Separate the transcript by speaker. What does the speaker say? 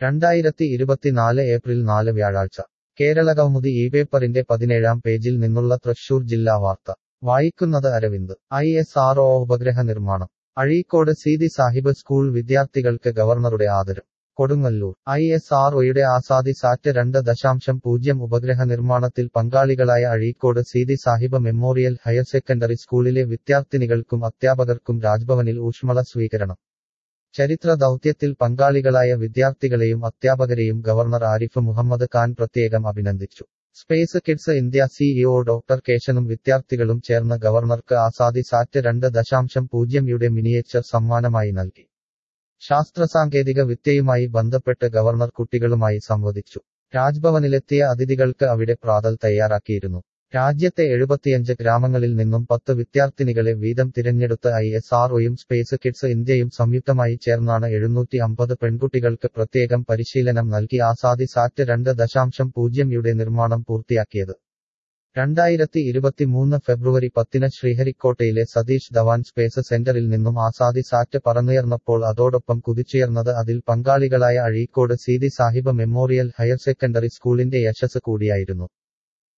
Speaker 1: രണ്ടായിരത്തി ഇരുപത്തിനാല് ഏപ്രിൽ നാല് വ്യാഴാഴ്ച കേരളകൗമുദി ഈ പേപ്പറിന്റെ പതിനേഴാം പേജിൽ നിന്നുള്ള തൃശൂർ ജില്ലാ വാർത്ത വായിക്കുന്നത് Aravind I S R O ഉപഗ്രഹ നിർമ്മാണം അഴീക്കോട് സീതി സാഹിബ് സ്കൂൾ വിദ്യാർത്ഥികൾക്ക് ഗവർണറുടെ ആദരം കൊടുങ്ങല്ലൂർ ഐ എസ് ആർ ഒയുടെ ആസാദി സാറ്റ് രണ്ട് ദശാംശം പൂജ്യം ഉപഗ്രഹ നിർമ്മാണത്തിൽ പങ്കാളികളായ Azhikode Seethi Sahib memorial higher secondary സ്കൂളിലെ വിദ്യാർത്ഥിനികൾക്കും അധ്യാപകർക്കും രാജ്ഭവനിൽ ഊഷ്മള സ്വീകരണം ചരിത്ര ദൗത്യത്തിൽ പങ്കാളികളായ വിദ്യാർത്ഥികളെയും അധ്യാപകരെയും ഗവർണർ ആരിഫ് മുഹമ്മദ് ഖാൻ പ്രത്യേകം അഭിനന്ദിച്ചു space kids India CEO doctor കേശനും വിദ്യാർത്ഥികളും ചേർന്ന് ഗവർണർക്ക് ആസാദി സാറ്റ് രണ്ട് ദശാംശം പൂജ്യം യുടെ മിനിയേച്ചർ സമ്മാനമായി നൽകി ശാസ്ത്രസാങ്കേതിക വിദ്യയുമായി ബന്ധപ്പെട്ട് ഗവർണർ കുട്ടികളുമായി സംവദിച്ചു രാജ്ഭവനിലെത്തിയ അതിഥികൾക്ക് അവിടെ പ്രാതൽ തയ്യാറാക്കിയിരുന്നു രാജ്യത്തെ എഴുപത്തിയഞ്ച് ഗ്രാമങ്ങളിൽ നിന്നും പത്ത് വിദ്യാർത്ഥിനികളെ വീതം തിരഞ്ഞെടുത്ത് ഐ എസ് ആർഒയും സ്പേസ് കിഡ്സ് ഇന്ത്യയും സംയുക്തമായി ചേർന്നാണ് എഴുന്നൂറ്റി അമ്പത് പെൺകുട്ടികൾക്ക് പ്രത്യേകം പരിശീലനം നൽകി ആസാദി സാറ്റ് രണ്ട് ദശാംശം പൂജ്യം യുടെ നിർമ്മാണം പൂർത്തിയാക്കിയത് രണ്ടായിരത്തി ഇരുപത്തിമൂന്ന് ഫെബ്രുവരി പത്തിന് ശ്രീഹരിക്കോട്ടയിലെ സതീഷ് ധവാൻ സ്പേസ് സെന്ററിൽ നിന്നും ആസാദി സാറ്റ് പറന്നുയർന്നപ്പോൾ അതോടൊപ്പം കുതിച്ചുയർന്നത് അതിൽ പങ്കാളികളായ Azhikode Seethi Sahib memorial higher secondary സ്കൂളിന്റെ യശസ് കൂടിയായിരുന്നു